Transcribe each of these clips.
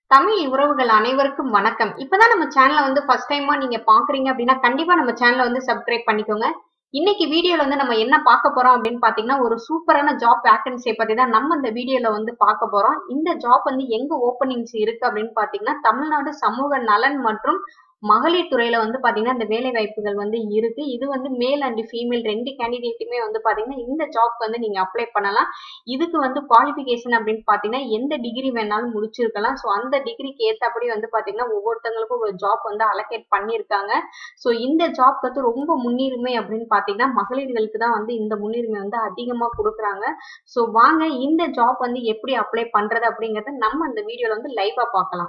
தமிழ் உறவுகள் அனைவருக்கும் வணக்கம் இப்பதான் நம்ம சேனலை வந்து ஃபர்ஸ்ட் டைமா நீங்க பாக்குறீங்க அப்படின்னா கண்டிப்பா நம்ம சேனலை வந்து சப்ஸ்கிரைப் பண்ணிக்கோங்க இன்னைக்கு வீடியோல வந்து நம்ம என்ன பார்க்க போறோம் அப்படின்னு பாத்தீங்கன்னா ஒரு சூப்பரான ஜாப் வேகன்சியை பத்தி தான் நம்ம இந்த வீடியோல வந்து பார்க்க போறோம் இந்த ஜாப் வந்து எங்க ஓப்பனிங்ஸ் இருக்கு அப்படின்னு பாத்தீங்கன்னா தமிழ்நாடு சமூக நலன் மற்றும் மகளிர் துறையில வந்து பாத்தீங்கன்னா இந்த வேலை வாய்ப்புகள் வந்து இருக்கு இது வந்து மேல் அண்ட் ஃபீமேல் ரெண்டு கேண்டிடேட்டுமே வந்து பாத்தீங்கன்னா இந்த ஜாப் வந்து நீங்க அப்ளை பண்ணலாம் இதுக்கு வந்து குவாலிஃபிகேஷன் அப்படின்னு பாத்தீங்கன்னா எந்த டிகிரி வேணாலும் முடிச்சிருக்கலாம் ஸோ அந்த டிகிரிக்கு ஏற்றபடி வந்து பாத்தீங்கன்னா ஒவ்வொருத்தங்களுக்கும் ஒரு ஜாப் வந்து அலோகேட் பண்ணியிருக்காங்க ஸோ இந்த ஜாப் வந்து ரொம்ப முன்னுரிமை அப்படின்னு பாத்தீங்கன்னா மகளிர்களுக்கு தான் வந்து இந்த முன்னுரிமை வந்து அதிகமா கொடுக்குறாங்க ஸோ வாங்க இந்த ஜாப் வந்து எப்படி அப்ளை பண்றது அப்படிங்கறத நம்ம இந்த வீடியோல வந்து லைவா பார்க்கலாம்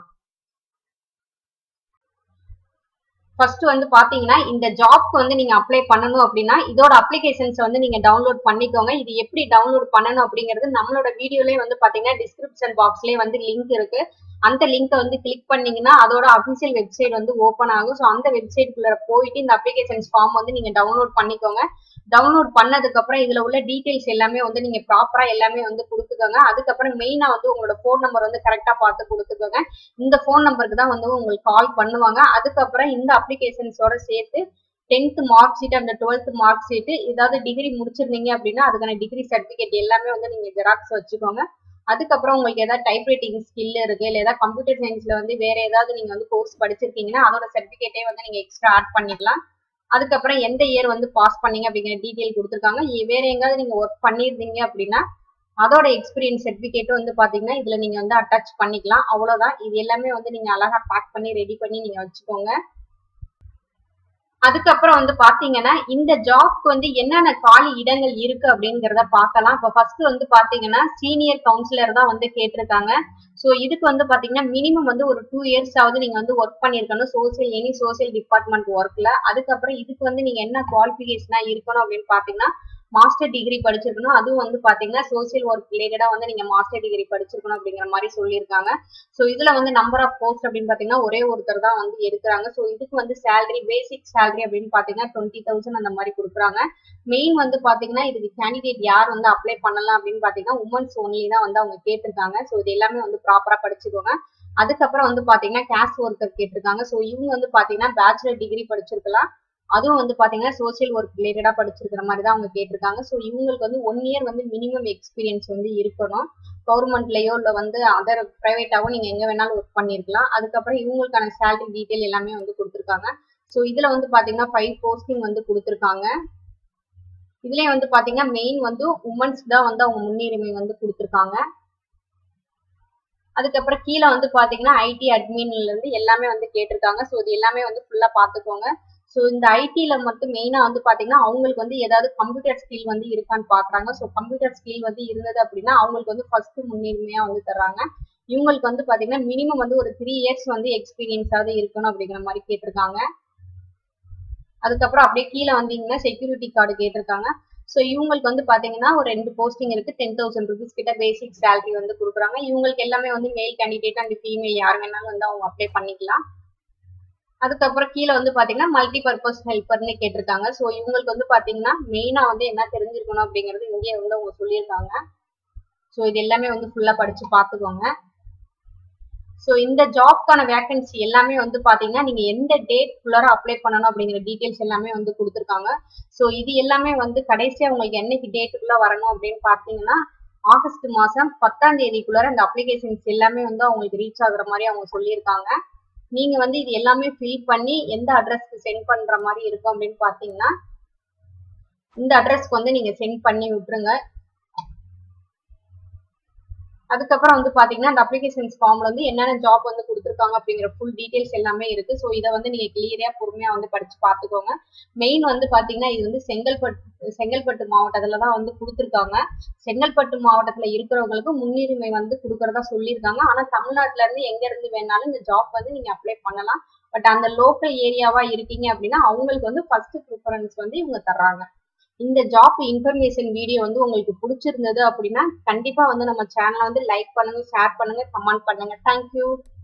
ஃபர்ஸ்ட் வந்து பாத்தீங்கன்னா இந்த ஜாப்க்கு வந்து நீங்க அப்ளை பண்ணணும் அப்படின்னா இதோட அப்ளிகேஷன்ஸ் வந்து நீங்க டவுன்லோட் பண்ணிக்கோங்க இது எப்படி டவுன்லோட் பண்ணணும் அப்படிங்கிறது நம்மளோட வீடியோலயே வந்து பாத்தீங்கன்னா டிஸ்கிரிப்ஷன் பாக்ஸ்லயே வந்து லிங்க் இருக்கு அந்த லிங்கை வந்து கிளிக் பண்ணீங்கன்னா அதோட அபிஷியல் வெப்சைட் வந்து ஓப்பன் ஆகும் ஸோ அந்த வெப்சைட்குள்ள போயிட்டு இந்த அப்ளிகேஷன்ஸ் ஃபார்ம் வந்து நீங்க டவுன்லோட் பண்ணிக்கோங்க டவுன்லோட் பண்ணதுக்கு அப்புறம் இதுல உள்ள டீடைல்ஸ் எல்லாமே வந்து நீங்க ப்ராப்பரா எல்லாமே வந்து கொடுத்துக்கோங்க அதுக்கப்புறம் மெயினா வந்து உங்களோட ஃபோன் நம்பர் வந்து கரெக்டா பார்த்து கொடுத்துக்கோங்க இந்த ஃபோன் நம்பருக்கு தான் வந்து உங்களுக்கு கால் பண்ணுவாங்க அதுக்கப்புறம் இந்த அப்ளிகேஷன்ஸோட சேர்த்து டென்த் மார்க் ஷீட் அந்த டுவெல்த் மார்க் ஷீட் ஏதாவது டிகிரி முடிச்சிருந்தீங்க அப்படின்னா அதுக்கான டிகிரி சர்டிஃபிகேட் எல்லாமே வந்து நீங்க ஜெராக்ஸ் வச்சுக்கோங்க அதுக்கப்புறம் உங்களுக்கு ஏதாவது டைப்ரைட்டிங் ஸ்கில் இருக்கு இல்லை ஏதாவது கம்ப்யூட்டர் சயின்ஸ்ல வந்து வேற ஏதாவது நீங்க வந்து கோர்ஸ் படிச்சிருக்கீங்கன்னா அதோட சர்டிஃபிகேட்டே வந்து நீங்க எக்ஸ்ட்ரா ஆட் பண்ணிக்கலாம் அதுக்கப்புறம் எந்த இயர் வந்து பாஸ் பண்ணீங்க அப்படிங்கிற டீட்டெயில் கொடுத்துருக்காங்க வேற எங்காவது நீங்க ஒர்க் பண்ணியிருந்தீங்க அப்படின்னா அதோட எக்ஸ்பீரியன்ஸ் சர்டிஃபிகேட்டும் வந்து பாத்தீங்கன்னா இதுல நீங்க வந்து அட்டாச் பண்ணிக்கலாம் அவ்வளவுதான் இது எல்லாமே வந்து நீங்க அழகா பேக் பண்ணி ரெடி பண்ணி நீங்க வச்சுக்கோங்க அதுக்கப்புறம் வந்து பாத்தீங்கன்னா இந்த ஜாப்க்கு வந்து என்னென்ன காலி இடங்கள் இருக்கு அப்படிங்கிறத பார்க்கலாம் இப்போ ஃபர்ஸ்ட் வந்து பாத்தீங்கன்னா சீனியர் கவுன்சிலர் தான் வந்து கேட்டிருக்காங்க ஸோ இதுக்கு வந்து பாத்தீங்கன்னா மினிமம் வந்து ஒரு டூ இயர்ஸ் ஆகுது நீங்க வந்து ஒர்க் பண்ணிருக்கணும் சோசியல் எனி சோசியல் டிபார்ட்மெண்ட் ஒர்க்ல அதுக்கப்புறம் இதுக்கு வந்து நீங்க என்ன குவாலிஃபிகேஷனா இருக்கணும் அப்படின்னு பாத்தீங்கன்னா மாஸ்டர் டிகிரி படிச்சிருக்கணும் அதுவும் வந்து பாத்தீங்கன்னா சோசியல் ஒர்க் ரிலேட்டடா வந்து நீங்க மாஸ்டர் டிகிரி படிச்சிருக்கணும் அப்படிங்கிற மாதிரி சொல்லியிருக்காங்க ஸோ இதுல வந்து நம்பர் ஆஃப் போஸ்ட் அப்படின்னு பாத்தீங்கன்னா ஒரே ஒருத்தர் தான் வந்து எடுக்கிறாங்க ஸோ இதுக்கு வந்து சேலரி பேசிக் சேலரி அப்படின்னு பாத்தீங்கன்னா டுவெண்ட்டி தௌசண்ட் அந்த மாதிரி கொடுக்குறாங்க மெயின் வந்து பாத்தீங்கன்னா இதுக்கு கேண்டிடேட் யார் வந்து அப்ளை பண்ணலாம் அப்படின்னு பாத்தீங்கன்னா உமன்ஸ் ஒன்லி தான் வந்து அவங்க கேட்டிருக்காங்க ஸோ இது எல்லாமே வந்து ப்ராப்பரா படிச்சுக்கோங்க அதுக்கப்புறம் வந்து பாத்தீங்கன்னா கேஷ் ஒர்க்கர் கேட்டிருக்காங்க ஸோ இவங்க வந்து பாத்தீங்கன்னா பேச்சுலர் டிகிரி படிச்சிருக்கலாம் அதுவும் வந்து பாத்தீங்கன்னா சோசியல் ஒர்க் ரிலேட்டடா படிச்சிருக்கிற மாதிரி தான் அவங்க கேட்டிருக்காங்க ஸோ இவங்களுக்கு வந்து ஒன் இயர் வந்து மினிமம் எக்ஸ்பீரியன்ஸ் வந்து இருக்கணும் கவர்மெண்ட்லயோ இல்லை வந்து அதர் ப்ரைவேட்டாவோ நீங்க எங்க வேணாலும் ஒர்க் பண்ணிருக்கலாம் அதுக்கப்புறம் இவங்களுக்கான சேலரி டீட்டெயில் எல்லாமே வந்து கொடுத்துருக்காங்க ஸோ இதுல வந்து பாத்தீங்கன்னா ஃபைவ் போஸ்டிங் வந்து கொடுத்துருக்காங்க இதுலயே வந்து பாத்தீங்கன்னா மெயின் வந்து உமன்ஸ் தான் வந்து அவங்க முன்னுரிமை வந்து கொடுத்துருக்காங்க அதுக்கப்புறம் கீழே வந்து பாத்தீங்கன்னா ஐடி அட்மின்ல இருந்து எல்லாமே வந்து கேட்டிருக்காங்க ஸோ இது எல்லாமே வந்து ஃபுல்லா பாத்துக்கோங்க ஸோ இந்த ஐடில மட்டும் மெயினா வந்து பாத்தீங்கன்னா அவங்களுக்கு வந்து ஏதாவது கம்ப்யூட்டர் ஸ்கில் வந்து இருக்கான்னு பாக்குறாங்க ஸோ கம்ப்யூட்டர் ஸ்கில் வந்து இருந்தது அப்படின்னா அவங்களுக்கு வந்து ஃபர்ஸ்ட் முன்னுரிமையா வந்து தர்றாங்க இவங்களுக்கு வந்து பாத்தீங்கன்னா மினிமம் வந்து ஒரு த்ரீ இயர்ஸ் வந்து எக்ஸ்பீரியன்ஸாவது இருக்கணும் அப்படிங்கிற மாதிரி கேட்டிருக்காங்க அதுக்கப்புறம் அப்படியே கீழே வந்தீங்கன்னா செக்யூரிட்டி கார்டு கேட்டிருக்காங்க ஸோ இவங்களுக்கு வந்து பாத்தீங்கன்னா ஒரு ரெண்டு போஸ்டிங் இருக்கு டென் தௌசண்ட் ருபீஸ் கிட்ட பேசிக் சேலரி வந்து கொடுக்குறாங்க இவங்களுக்கு எல்லாமே வந்து மேல் கேண்டிடேட் அண்ட் ஃபீமேல் யார் வேணாலும் வந்து அவங்க அப்ளை பண்ணிக்கலாம் அதுக்கப்புறம் கீழே வந்து பாத்தீங்கன்னா மல்டி பர்பஸ் ஹெல்ப்பர்னு கேட்டிருக்காங்க ஸோ இவங்களுக்கு வந்து பாத்தீங்கன்னா மெயினா வந்து என்ன தெரிஞ்சிருக்கணும் அப்படிங்கிறது இங்கேயே வந்து அவங்க சொல்லியிருக்காங்க ஸோ இது எல்லாமே வந்து ஃபுல்லா படிச்சு பார்த்துக்கோங்க ஸோ இந்த ஜாப்க்கான வேகன்சி எல்லாமே வந்து பாத்தீங்கன்னா நீங்க எந்த டேட் குள்ளார அப்ளை பண்ணணும் அப்படிங்கிற டீடைல்ஸ் எல்லாமே வந்து கொடுத்துருக்காங்க ஸோ இது எல்லாமே வந்து கடைசியா உங்களுக்கு என்னைக்கு டேட்டுக்குள்ள வரணும் அப்படின்னு பாத்தீங்கன்னா ஆகஸ்ட் மாசம் பத்தாம் தேதிக்குள்ளார இந்த அப்ளிகேஷன்ஸ் எல்லாமே வந்து அவங்களுக்கு ரீச் ஆகுற மாதிரி அவங்க சொல்லியிருக்காங்க நீங்க வந்து இது எல்லாமே ஃபில் பண்ணி எந்த அட்ரஸ்க்கு சென்ட் பண்ற மாதிரி இருக்கும் அப்படின்னு பாத்தீங்கன்னா இந்த அட்ரஸ்க்கு வந்து நீங்க சென்ட் பண்ணி விட்டுருங்க அதுக்கப்புறம் வந்து பாத்தீங்கன்னா அந்த அப்ளிகேஷன்ஸ் ஃபார்ம்ல வந்து என்னென்ன ஜாப் வந்து கொடுத்துருக்காங்க அப்படிங்கிற ஃபுல் டீடைல்ஸ் எல்லாமே இருக்கு ஸோ இதை வந்து நீங்க கிளியரா பொறுமையா வந்து படிச்சு பார்த்துக்கோங்க மெயின் வந்து பாத்தீங்கன்னா இது வந்து செங்கல்பட்டு செங்கல்பட்டு மாவட்டத்துல தான் வந்து கொடுத்துருக்காங்க செங்கல்பட்டு மாவட்டத்துல இருக்கிறவங்களுக்கு முன்னுரிமை வந்து கொடுக்கறதா சொல்லியிருக்காங்க ஆனா தமிழ்நாட்டுல இருந்து எங்க இருந்து வேணாலும் இந்த ஜாப் வந்து நீங்க அப்ளை பண்ணலாம் பட் அந்த லோக்கல் ஏரியாவா இருக்கீங்க அப்படின்னா அவங்களுக்கு வந்து ஃபர்ஸ்ட் ப்ரிஃபரன்ஸ் வந்து இவங்க தர்றாங்க இந்த ஜாப் இன்ஃபர்மேஷன் வீடியோ வந்து உங்களுக்கு பிடிச்சிருந்தது அப்படின்னா கண்டிப்பா வந்து நம்ம சேனலை வந்து லைக் பண்ணுங்க ஷேர் பண்ணுங்க கமெண்ட் பண்ணுங்க தேங்க்யூ